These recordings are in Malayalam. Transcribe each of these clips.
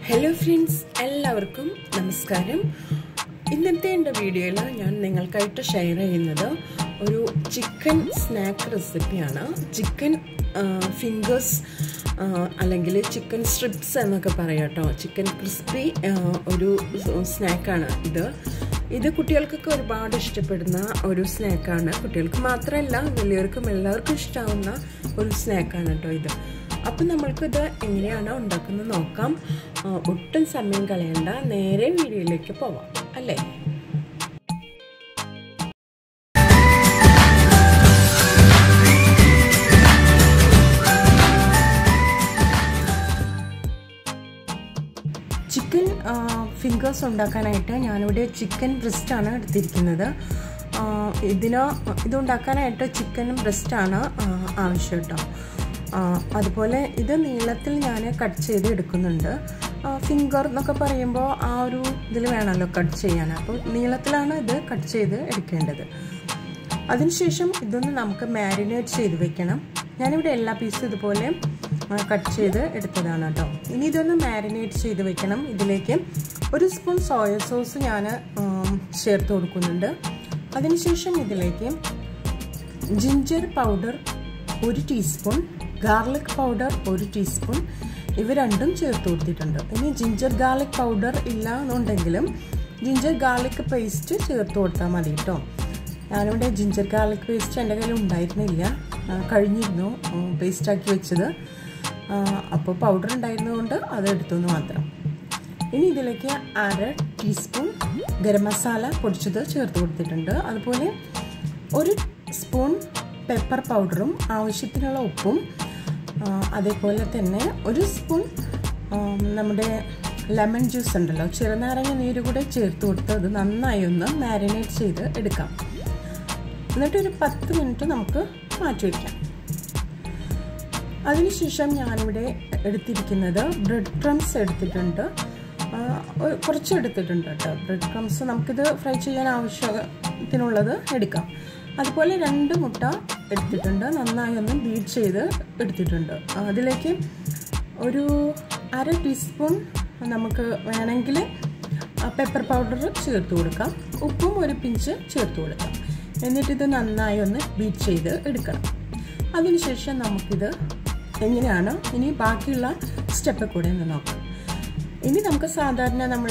ഹലോ ഫ്രണ്ട്സ് എല്ലാവർക്കും നമസ്കാരം ഇന്നത്തെ എൻ്റെ വീഡിയോയിൽ ഞാൻ നിങ്ങൾക്കായിട്ട് ഷെയർ ചെയ്യുന്നത് ഒരു ചിക്കൻ സ്നാക്ക് റെസിപ്പിയാണ് ചിക്കൻ ഫിംഗേഴ്സ് അല്ലെങ്കിൽ ചിക്കൻ സ്ട്രിപ്സ് എന്നൊക്കെ പറയാം കേട്ടോ ചിക്കൻ ക്രിസ്പി ഒരു സ്നാക്കാണ് ഇത് ഇത് കുട്ടികൾക്കൊക്കെ ഒരുപാട് ഇഷ്ടപ്പെടുന്ന ഒരു സ്നാക്കാണ് കുട്ടികൾക്ക് മാത്രമല്ല വലിയവർക്കും എല്ലാവർക്കും ഇഷ്ടമാവുന്ന ഒരു സ്നാക്കാണ് കേട്ടോ ഇത് അപ്പം നമ്മൾക്കിത് എങ്ങനെയാണ് ഉണ്ടാക്കുന്നത് നോക്കാം ഒട്ടും സമയം കളയണ്ട നേരെ വീഡിയോയിലേക്ക് പോവാം അല്ലേ ചിക്കൻ ഫിംഗേഴ്സ് ഉണ്ടാക്കാനായിട്ട് ഞാനിവിടെ ചിക്കൻ ബ്രസ്റ്റാണ് എടുത്തിരിക്കുന്നത് ഇതിന് ഇതുണ്ടാക്കാനായിട്ട് ചിക്കനും ബ്രസ്റ്റാണ് ആവശ്യം കേട്ടോ അതുപോലെ ഇത് നീളത്തിൽ ഞാൻ കട്ട് ചെയ്ത് എടുക്കുന്നുണ്ട് ഫിംഗർ എന്നൊക്കെ പറയുമ്പോൾ ആ ഒരു ഇതിൽ വേണമല്ലോ കട്ട് ചെയ്യാൻ അപ്പോൾ നീളത്തിലാണ് ഇത് കട്ട് ചെയ്ത് എടുക്കേണ്ടത് അതിനുശേഷം ഇതൊന്ന് നമുക്ക് മാരിനേറ്റ് ചെയ്ത് വെക്കണം ഞാനിവിടെ എല്ലാ പീസും ഇതുപോലെ കട്ട് ചെയ്ത് എടുത്തതാണ് കേട്ടോ ഇനി ഇതൊന്ന് മാരിനേറ്റ് ചെയ്ത് വെക്കണം ഇതിലേക്ക് ഒരു സ്പൂൺ സോയ സോസ് ഞാൻ ചേർത്ത് കൊടുക്കുന്നുണ്ട് അതിനുശേഷം ഇതിലേക്ക് ജിഞ്ചർ പൗഡർ ഒരു ടീസ്പൂൺ ഗാർലിക് പൗഡർ ഒരു ടീസ്പൂൺ ഇവ രണ്ടും ചേർത്ത് കൊടുത്തിട്ടുണ്ട് ഇനി ജിഞ്ചർ ഗാർലിക് പൗഡർ ഇല്ല എന്നുണ്ടെങ്കിലും ജിഞ്ചർ ഗാർലിക് പേസ്റ്റ് ചേർത്ത് കൊടുത്താൽ മതി കേട്ടോ ഞാനിവിടെ ജിഞ്ചർ ഗാർലിക് പേസ്റ്റ് എൻ്റെ കയ്യിൽ ഉണ്ടായിരുന്നില്ല കഴിഞ്ഞിരുന്നു പേസ്റ്റാക്കി വെച്ചത് അപ്പോൾ പൗഡർ ഉണ്ടായിരുന്നതുകൊണ്ട് അത് എടുത്തു എന്ന് മാത്രം ഇനി ഇതിലേക്ക് അര ടീസ്പൂൺ ഗരം മസാല പൊടിച്ചത് ചേർത്ത് കൊടുത്തിട്ടുണ്ട് അതുപോലെ ഒരു സ്പൂൺ പെപ്പർ പൗഡറും ആവശ്യത്തിനുള്ള ഉപ്പും അതേപോലെ തന്നെ ഒരു സ്പൂൺ നമ്മുടെ ലെമൺ ജ്യൂസ് ഉണ്ടല്ലോ ചെറുനാരങ്ങ നീര് കൂടെ ചേർത്ത് കൊടുത്ത് അത് നന്നായി ഒന്ന് മാരിനേറ്റ് ചെയ്ത് എടുക്കാം എന്നിട്ടൊരു പത്ത് മിനിറ്റ് നമുക്ക് മാറ്റി വയ്ക്കാം അതിനുശേഷം ഞാനിവിടെ എടുത്തിരിക്കുന്നത് ബ്രെഡ് ക്രംസ് എടുത്തിട്ടുണ്ട് കുറച്ച് എടുത്തിട്ടുണ്ട് കേട്ടോ ബ്രെഡ് ക്രംസ് നമുക്കിത് ഫ്രൈ ചെയ്യാൻ ആവശ്യത്തിനുള്ളത് എടുക്കാം അതുപോലെ രണ്ട് മുട്ട എടുത്തിട്ടുണ്ട് നന്നായി ഒന്ന് ബീറ്റ് ചെയ്ത് എടുത്തിട്ടുണ്ട് അതിലേക്ക് ഒരു അര ടീസ്പൂൺ നമുക്ക് വേണമെങ്കിൽ പെപ്പർ പൗഡർ ചേർത്ത് കൊടുക്കാം ഉപ്പും ഒരു പിഞ്ച് ചേർത്ത് കൊടുക്കാം എന്നിട്ടിത് നന്നായി ഒന്ന് ബീറ്റ് ചെയ്ത് എടുക്കണം അതിനുശേഷം നമുക്കിത് എങ്ങനെയാണ് ഇനി ബാക്കിയുള്ള സ്റ്റെപ്പ് കൂടെ ഒന്ന് നോക്കാം ഇനി നമുക്ക് സാധാരണ നമ്മൾ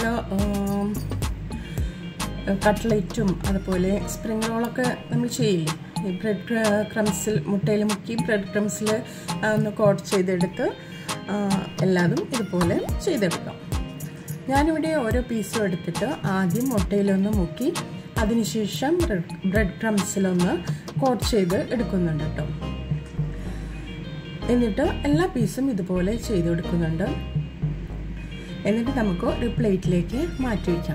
കട്ട്ലറ്റും അതുപോലെ സ്പ്രിംഗ് റോളൊക്കെ നമ്മൾ ചെയ്യില്ലേ ഈ ബ്രെഡ് ക്രംസിൽ മുട്ടയിൽ മുക്കി ബ്രെഡ് ക്രംസിൽ ഒന്ന് കോട്ട് ചെയ്തെടുത്ത് എല്ലാതും ഇതുപോലെ ചെയ്തെടുക്കാം ഞാനിവിടെ ഓരോ പീസും എടുത്തിട്ട് ആദ്യം മുട്ടയിലൊന്ന് മുക്കി അതിനുശേഷം ബ്രെഡ് ക്രംസിലൊന്ന് കോട്ട് ചെയ്ത് എടുക്കുന്നുണ്ട് കേട്ടോ എന്നിട്ട് എല്ലാ പീസും ഇതുപോലെ ചെയ്തെടുക്കുന്നുണ്ട് എന്നിട്ട് നമുക്ക് ഒരു പ്ലേറ്റിലേക്ക് മാറ്റി വയ്ക്കാം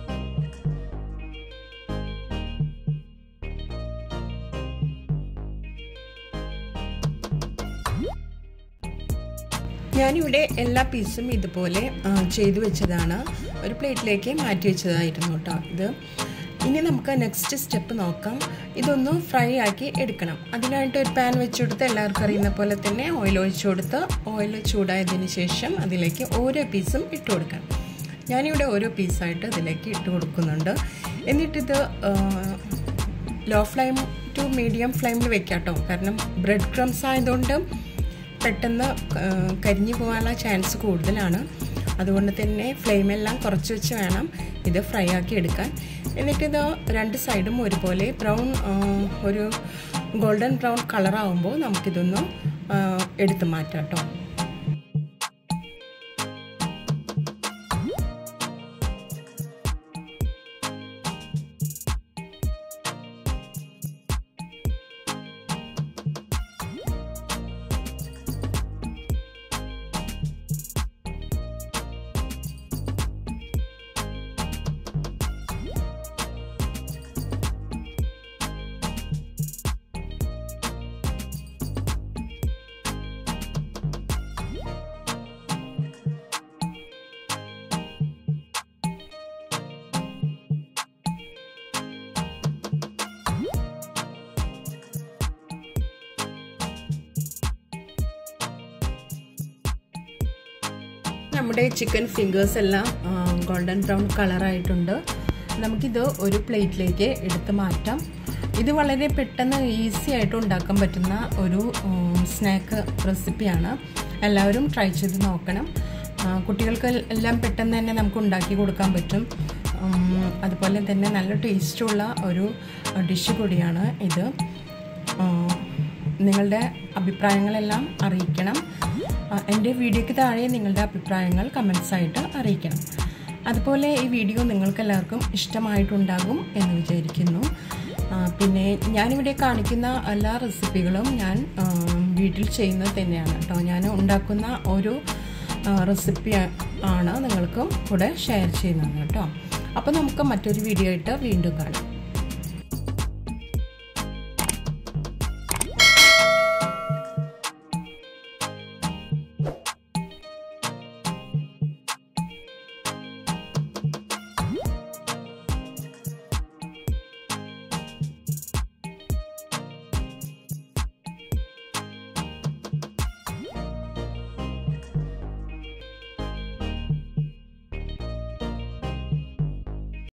ഞാനിവിടെ എല്ലാ പീസും ഇതുപോലെ ചെയ്തു വെച്ചതാണ് ഒരു പ്ലേറ്റിലേക്ക് മാറ്റി വെച്ചതായിരുന്നു കേട്ടോ ഇത് ഇനി നമുക്ക് നെക്സ്റ്റ് സ്റ്റെപ്പ് നോക്കാം ഇതൊന്ന് ഫ്രൈ ആക്കി എടുക്കണം അതിനായിട്ട് ഒരു പാൻ വെച്ച് കൊടുത്ത് എല്ലാവർക്കും അറിയുന്ന പോലെ തന്നെ ഓയിൽ ഒഴിച്ചു കൊടുത്ത് ഓയിൽ ചൂടായതിന് ശേഷം അതിലേക്ക് ഓരോ പീസും ഇട്ട് കൊടുക്കണം ഞാനിവിടെ ഓരോ പീസായിട്ട് ഇതിലേക്ക് ഇട്ട് കൊടുക്കുന്നുണ്ട് എന്നിട്ടിത് ലോ ഫ്ലെയിം ടു മീഡിയം ഫ്ലെയിമിൽ വെക്കാം കേട്ടോ കാരണം ബ്രെഡ് ക്രംസ് ആയതുകൊണ്ട് പെട്ടെന്ന് കരിഞ്ഞു പോകാനുള്ള ചാൻസ് കൂടുതലാണ് അതുകൊണ്ട് തന്നെ ഫ്ലെയിമെല്ലാം കുറച്ച് വെച്ച് വേണം ഇത് ഫ്രൈ ആക്കി എടുക്കാൻ എന്നിട്ടിത് രണ്ട് സൈഡും ഒരുപോലെ ബ്രൗൺ ഒരു ഗോൾഡൻ ബ്രൗൺ കളറാവുമ്പോൾ നമുക്കിതൊന്ന് എടുത്ത് മാറ്റാം കേട്ടോ നമ്മുടെ ചിക്കൻ ഫിംഗേഴ്സ് എല്ലാം ഗോൾഡൻ ബ്രൗൺ കളറായിട്ടുണ്ട് നമുക്കിത് ഒരു പ്ലേറ്റിലേക്ക് എടുത്ത് മാറ്റാം ഇത് വളരെ പെട്ടെന്ന് ഈസി ആയിട്ട് ഉണ്ടാക്കാൻ പറ്റുന്ന ഒരു സ്നാക്ക് റെസിപ്പിയാണ് എല്ലാവരും ട്രൈ ചെയ്ത് നോക്കണം കുട്ടികൾക്ക് എല്ലാം പെട്ടെന്ന് തന്നെ നമുക്ക് ഉണ്ടാക്കി കൊടുക്കാൻ പറ്റും അതുപോലെ തന്നെ നല്ല ടേസ്റ്റുള്ള ഒരു ഡിഷ് കൂടിയാണ് ഇത് നിങ്ങളുടെ അഭിപ്രായങ്ങളെല്ലാം അറിയിക്കണം എൻ്റെ വീഡിയോയ്ക്ക് താഴെ നിങ്ങളുടെ അഭിപ്രായങ്ങൾ കമൻസ് ആയിട്ട് അറിയിക്കണം അതുപോലെ ഈ വീഡിയോ നിങ്ങൾക്ക് എല്ലാവർക്കും ഇഷ്ടമായിട്ടുണ്ടാകും എന്ന് വിചാരിക്കുന്നു പിന്നെ ഞാനിവിടെ കാണിക്കുന്ന എല്ലാ റെസിപ്പികളും ഞാൻ വീട്ടിൽ ചെയ്യുന്നത് തന്നെയാണ് കേട്ടോ ഞാൻ ഉണ്ടാക്കുന്ന ഒരു റെസിപ്പി ആണ് നിങ്ങൾക്കും കൂടെ ഷെയർ ചെയ്യുന്നത് കേട്ടോ അപ്പോൾ നമുക്ക് മറ്റൊരു വീഡിയോ ആയിട്ട് വീണ്ടും കാണാം